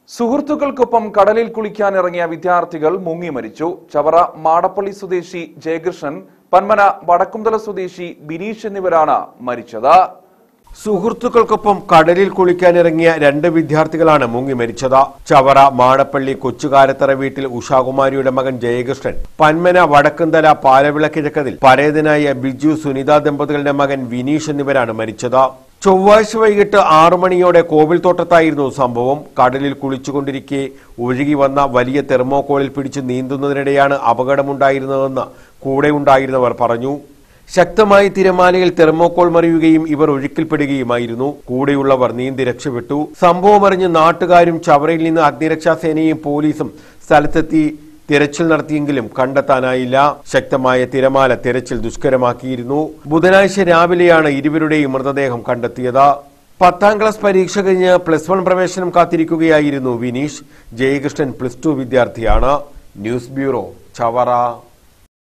സുഹൃത്തുക്കൾക്കൊപ്പം കടലിൽ കുളിക്കാനിറങ്ങിയ വിദ്യാർത്ഥികൾ മുങ്ങി മരിച്ചു ചവറ മാടപ്പള്ളി സ്വദേശി ജയകൃഷ്ണൻ പന്മന വടക്കുംതല സ്വദേശി ബിനീഷ് എന്നിവരാണ് മരിച്ചത് സുഹൃത്തുക്കൾക്കൊപ്പം കടലിൽ കുളിക്കാനിറങ്ങിയ രണ്ട് വിദ്യാർത്ഥികളാണ് മുങ്ങി മരിച്ചത് ചവറ മാടപ്പള്ളി കൊച്ചുകാരത്തറ വീട്ടിൽ ഉഷാകുമാരിയുടെ മകൻ ജയകൃഷ്ണൻ പന്മന വടക്കുംതല പാലവിളക്കിഴക്കതിൽ പരേതനായ ബിജു സുനിത ദമ്പതികളുടെ മകൻ വിനീഷ് എന്നിവരാണ് മരിച്ചത് ചൊവ്വാഴ്ച വൈകിട്ട് ആറു മണിയോടെ കോവിൽത്തോട്ടത്തായിരുന്നു സംഭവം കടലിൽ കുളിച്ചുകൊണ്ടിരിക്കെ ഒഴുകി വന്ന വലിയ തെർമോക്കോളിൽ പിടിച്ച് നീന്തുന്നതിനിടെയാണ് അപകടമുണ്ടായിരുന്നതെന്ന് കൂടെ ഉണ്ടായിരുന്നവർ പറഞ്ഞു ശക്തമായ തിരമാലയിൽ തെർമോക്കോൾ മറിയുകയും ഇവർ ഒഴുക്കിൽപ്പെടുകയുമായിരുന്നു കൂടെയുള്ളവർ നീന്തി രക്ഷപ്പെട്ടു സംഭവമറിഞ്ഞ് നാട്ടുകാരും ചവറയിൽ നിന്ന് അഗ്നിരക്ഷാസേനയും പോലീസും സ്ഥലത്തെത്തി തിരച്ചിൽ നടത്തിയെങ്കിലും കണ്ടെത്താനായില്ല ശക്തമായ തിരമാല തിരച്ചിൽ ദുഷ്കരമാക്കിയിരുന്നു ബുധനാഴ്ച രാവിലെയാണ് ഇരുവരുടെയും മൃതദേഹം കണ്ടെത്തിയത് പത്താം ക്ലാസ് പരീക്ഷ കഴിഞ്ഞ് പ്ലസ് വൺ പ്രവേശനം കാത്തിരിക്കുകയായിരുന്നു വിനീഷ് ജയകൃഷ്ണൻ പ്ലസ് ടു വിദ്യാർത്ഥിയാണ് ന്യൂസ് ബ്യൂറോ ചവറ